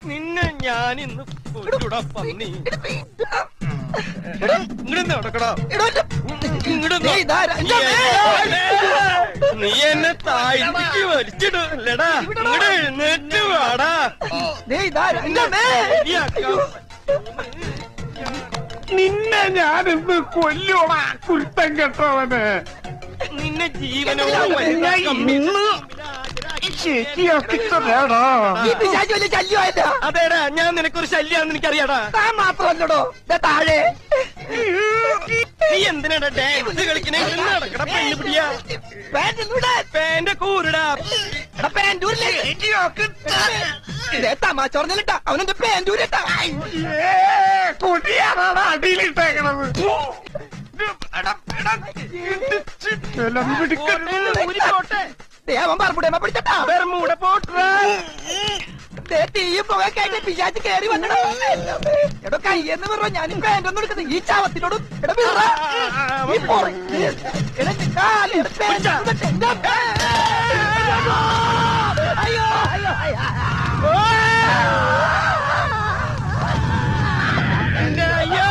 നിന്നെ ഞാൻ ഇന്ന് കൊല്ലൂടാ പന്നി ഇങ്ങോട്ട് നടക്കടാ ഇങ്ങോട്ട് ദേ ഇതാരാ? ഇതാ നീ എന്നെ താഴ്ത്തിക്ക് വലിച്ചിടല്ലടാ ഇങ്ങോട്ട് എഴുന്നേറ്റ് വാടാ ദേ ഇതാരാ? എന്റെ അമ്മേ. ശരിയാക്കാം. നിന്നെ ഞാനിന്ന് കൊല്ലോടാ കുരുത്തം കെട്ടവന് നിന്നെ ജീവനോളം വലുതാക്കാം. ശരിയാക്കി തരാടാ ഈ പിശാച് വലിയ ശല്യമായില്ല അതേടാ ഞാൻ നിനക്കൊരു ശല്യാന്ന് എനിക്കറിയാടാ താൻ മാത്രമല്ലടോ ദേ താഴെ നീ എന്തിനാടാ ഡാൻസ് കളിക്കണേ ഇവിടുന്ന് നടക്കടാ പെണ്ണ് പിടിയാ പാന്റ് ഒന്നൂടെ. പേന്റെ കൂരടാ എടാ പാന്റ് ഊരില്ലേ? ദേ തമാശ പറഞ്ഞിട്ടാ അവനെന്റെ പാന്റ് ഊരിട്ടാ കൊടിയാണാണ് അടിയിലിട്ടേക്കണത് എടാ, എടാ, എല്ലാം പിടിക്കരുത്. ഊരിക്കോട്ടെ ദേ അവൻ പറമ്പുടേമ പിടിച്ചട്ടാ ബെർമൂട പോട്ടാ ദേ തീയും പുകയൊക്കെ ആയിട്ട് പിശാച് കേറി വന്നടാ എടോ കയ്യെന്ന് പറഞ്ഞ ഞാൻ പാന്റ് ഒന്നും എടുക്കുന്നത് ഈ ചാവത്തിനോടും എടാ വിറ. ഈ പൊറ- എടാ കാല് എടാ പാന്റ് ഇടട്ടെ. എന്റെ അമ്മേ. അയ്യോ അയ്യോ അയ്യോ എന്റെ അയ്യോ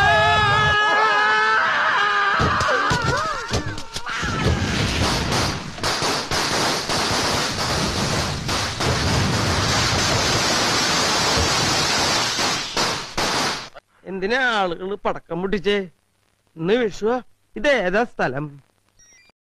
എന്തിനാ ആളുകൾ പടക്കം പൊട്ടിച്ചേ ഇന്ന് വിഷുവാ ഇത് ഏതാ സ്ഥലം